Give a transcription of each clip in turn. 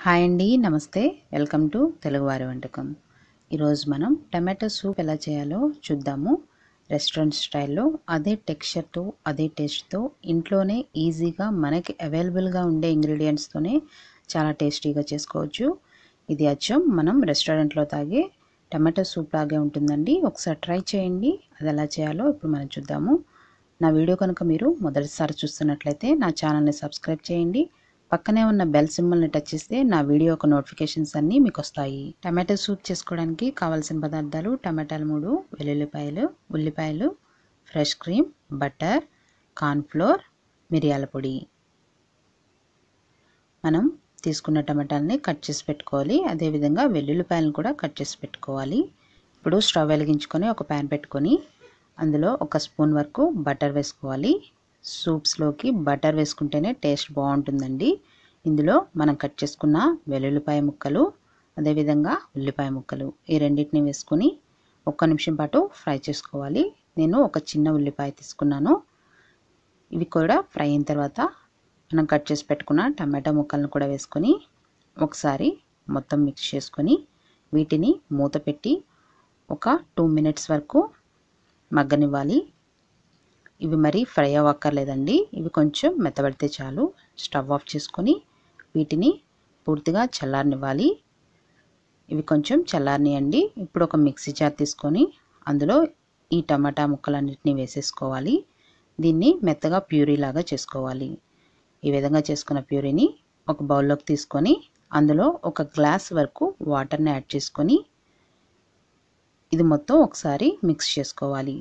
hi అండి నమస్తే welcome to తెలుగువారి వంటకం ఈరోజు మనం టమాటో సూప్ ఎలా చేయాలో చూద్దాము రెస్టారెంట్ స్టైల్లో అదే టెక్స్చర్తో అదే టేస్ట్తో ఇంట్లోనే ఈజీగా మనకి అవైలబుల్గా ఉండే ఇంగ్రీడియంట్స్తోనే చాలా టేస్టీగా చేసుకోవచ్చు ఇది అచ్చం మనం రెస్టారెంట్లో తాగే టమాటో సూప్ లాగే ఉంటుందండి ఒకసారి ట్రై చేయండి అది ఎలా చేయాలో ఇప్పుడు మనం చూద్దాము నా వీడియో కనుక మీరు మొదటిసారి చూస్తున్నట్లయితే నా ఛానల్ని సబ్స్క్రైబ్ చేయండి పక్కనే ఉన్న బెల్ సింబల్ని టచ్ చేస్తే నా వీడియో యొక్క నోటిఫికేషన్స్ అన్నీ మీకు వస్తాయి టమాటో సూప్ చేసుకోవడానికి కావాల్సిన పదార్థాలు టమాటాలు మూడు వెల్లుల్లిపాయలు ఉల్లిపాయలు ఫ్రెష్ క్రీమ్ బటర్ కార్న్ఫ్లోర్ మిరియాల పొడి మనం తీసుకున్న టమాటాలని కట్ చేసి పెట్టుకోవాలి అదేవిధంగా వెల్లుల్లిపాయలను కూడా కట్ చేసి పెట్టుకోవాలి ఇప్పుడు స్టవ్ వెలిగించుకొని ఒక ప్యాన్ పెట్టుకొని అందులో ఒక స్పూన్ వరకు బటర్ వేసుకోవాలి సూప్స్లోకి బటర్ వేసుకుంటేనే టేస్ట్ బాగుంటుందండి ఇందులో మనం కట్ చేసుకున్న వెల్లుల్లిపాయ ముక్కలు అదేవిధంగా ఉల్లిపాయ ముక్కలు ఈ రెండింటిని వేసుకొని ఒక్క నిమిషం పాటు ఫ్రై చేసుకోవాలి నేను ఒక చిన్న ఉల్లిపాయ తీసుకున్నాను ఇవి కూడా ఫ్రై అయిన తర్వాత మనం కట్ చేసి పెట్టుకున్న టమాటా ముక్కలను కూడా వేసుకొని ఒకసారి మొత్తం మిక్స్ చేసుకొని వీటిని మూత పెట్టి ఒక టూ మినిట్స్ వరకు మగ్గనివ్వాలి ఇవి మరీ ఫ్రై అవ్వక్కర్లేదండి ఇవి కొంచెం మెత్తబడితే చాలు స్టవ్ ఆఫ్ చేసుకొని వీటిని పూర్తిగా చల్లారనివ్వాలి ఇవి కొంచెం చల్లారనియండి ఇప్పుడు ఒక మిక్సీ జార్ తీసుకొని అందులో ఈ టమాటా ముక్కలన్నిటిని వేసేసుకోవాలి దీన్ని మెత్తగా ప్యూరీ లాగా చేసుకోవాలి ఈ విధంగా చేసుకున్న ప్యూరీని ఒక బౌల్లోకి తీసుకొని అందులో ఒక గ్లాస్ వరకు వాటర్ని యాడ్ చేసుకొని ఇది మొత్తం ఒకసారి మిక్స్ చేసుకోవాలి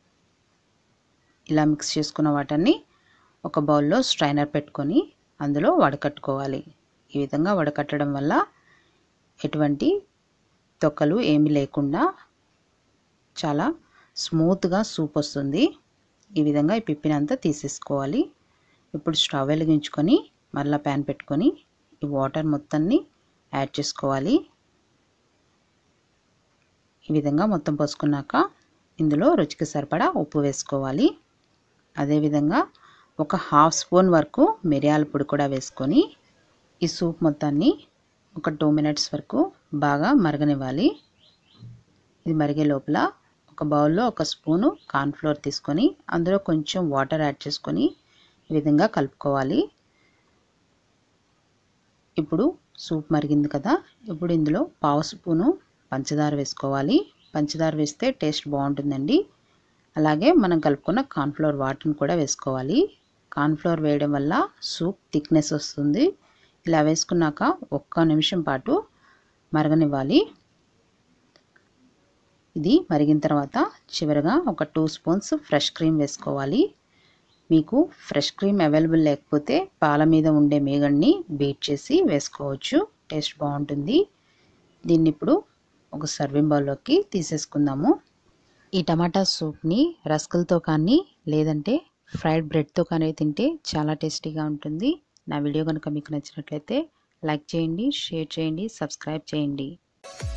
ఇలా మిక్స్ చేసుకున్న వాటర్ని ఒక బౌల్లో స్ట్రైనర్ పెట్టుకొని అందులో వడకట్టుకోవాలి ఈ విధంగా వడకట్టడం వల్ల ఎటువంటి తొక్కలు ఏమీ లేకుండా చాలా స్మూత్గా సూప్ వస్తుంది ఈ విధంగా ఈ పిప్పినంతా తీసేసుకోవాలి ఇప్పుడు స్టవ్ వెలిగించుకొని మళ్ళీ ప్యాన్ పెట్టుకొని ఈ వాటర్ మొత్తాన్ని యాడ్ చేసుకోవాలి ఈ విధంగా మొత్తం పోసుకున్నాక ఇందులో రుచికి సరిపడా ఉప్పు వేసుకోవాలి అదేవిధంగా ఒక హాఫ్ స్పూన్ వరకు మిరియాల పొడి కూడా వేసుకొని ఈ సూప్ మొత్తాన్ని ఒక టూ మినిట్స్ వరకు బాగా మరగనివ్వాలి ఇది మరిగే లోపల ఒక బౌల్లో ఒక స్పూను కార్న్ఫ్లోర్ తీసుకొని అందులో కొంచెం వాటర్ యాడ్ చేసుకొని ఈ విధంగా కలుపుకోవాలి ఇప్పుడు సూప్ మరిగింది కదా ఇప్పుడు ఇందులో పావు స్పూను పంచదార వేసుకోవాలి పంచదార వేస్తే టేస్ట్ బాగుంటుందండి అలాగే మనం కలుపుకున్న కార్న్ఫ్లోర్ వాటర్ని కూడా వేసుకోవాలి కార్న్ఫ్లోర్ వేయడం వల్ల సూప్ థిక్నెస్ వస్తుంది ఇలా వేసుకున్నాక ఒక్క నిమిషం పాటు మరగనివ్వాలి ఇది మరిగిన తర్వాత చివరిగా ఒక టూ స్పూన్స్ ఫ్రెష్ క్రీమ్ వేసుకోవాలి మీకు ఫ్రెష్ క్రీమ్ అవైలబుల్ లేకపోతే పాల మీద ఉండే మేగడ్ని బీట్ చేసి వేసుకోవచ్చు టేస్ట్ బాగుంటుంది దీన్ని ఇప్పుడు ఒక సర్వింగ్ బౌల్లోకి తీసేసుకుందాము ఈ టమాటా సూప్ని రస్కులతో కానీ లేదంటే ఫ్రైడ్ బ్రెడ్తో కానీ తింటే చాలా టేస్టీగా ఉంటుంది నా వీడియో కనుక మీకు నచ్చినట్లయితే లైక్ చేయండి షేర్ చేయండి సబ్స్క్రైబ్ చేయండి